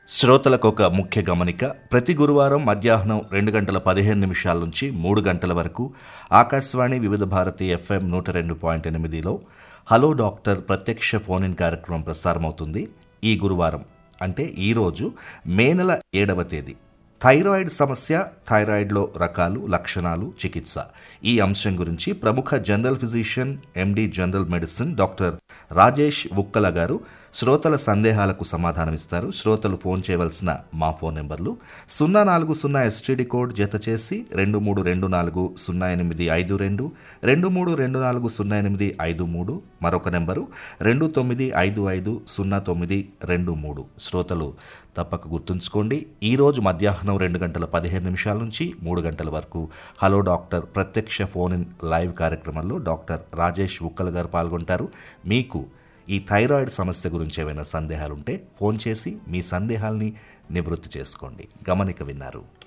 శ్రోతలకు ఒక ముఖ్య గమనిక ప్రతి గురువారం మధ్యాహ్నం రెండు గంటల పదిహేను నిమిషాల నుంచి మూడు గంటల వరకు ఆకాశవాణి వివిధ భారతి ఎఫ్ఎం నూట రెండు పాయింట్ ఎనిమిదిలో హలో డాక్టర్ ప్రత్యక్ష ఫోన్ ఇన్ కార్యక్రమం ప్రసారమవుతుంది ఈ గురువారం అంటే ఈరోజు మే నెల ఏడవ తేదీ థైరాయిడ్ సమస్య థైరాయిడ్లో రకాలు లక్షణాలు చికిత్స ఈ అంశం గురించి ప్రముఖ general physician MD general medicine doctor Rajesh Ukkala గారు శ్రోతల సందేహాలకు సమాధానమిస్తారు శ్రోతలు ఫోన్ చేయవలసిన మా ఫోన్ నెంబర్లు సున్నా నాలుగు సున్నా ఎస్టీడీ కోడ్ జత చేసి రెండు మూడు రెండు నాలుగు సున్నా ఎనిమిది ఐదు రెండు రెండు మూడు రెండు నాలుగు సున్నా ఎనిమిది ఐదు మూడు మరొక నెంబరు రెండు తొమ్మిది ఐదు ఐదు సున్నా తొమ్మిది రెండు మూడు శ్రోతలు తప్పక గుర్తుంచుకోండి ఈరోజు మధ్యాహ్నం రెండు గంటల పదిహేను నిమిషాల నుంచి మూడు గంటల వరకు హలో డాక్టర్ ప్రత్యక్ష ఫోన్ ఇన్ లైవ్ కార్యక్రమంలో డాక్టర్ రాజేష్ ఉక్కల్ గారు పాల్గొంటారు మీకు ఈ థైరాయిడ్ సమస్య గురించి ఏమైనా సందేహాలుంటే ఫోన్ చేసి మీ సందేహాల్ని నివృత్తి చేసుకోండి గమనిక విన్నారు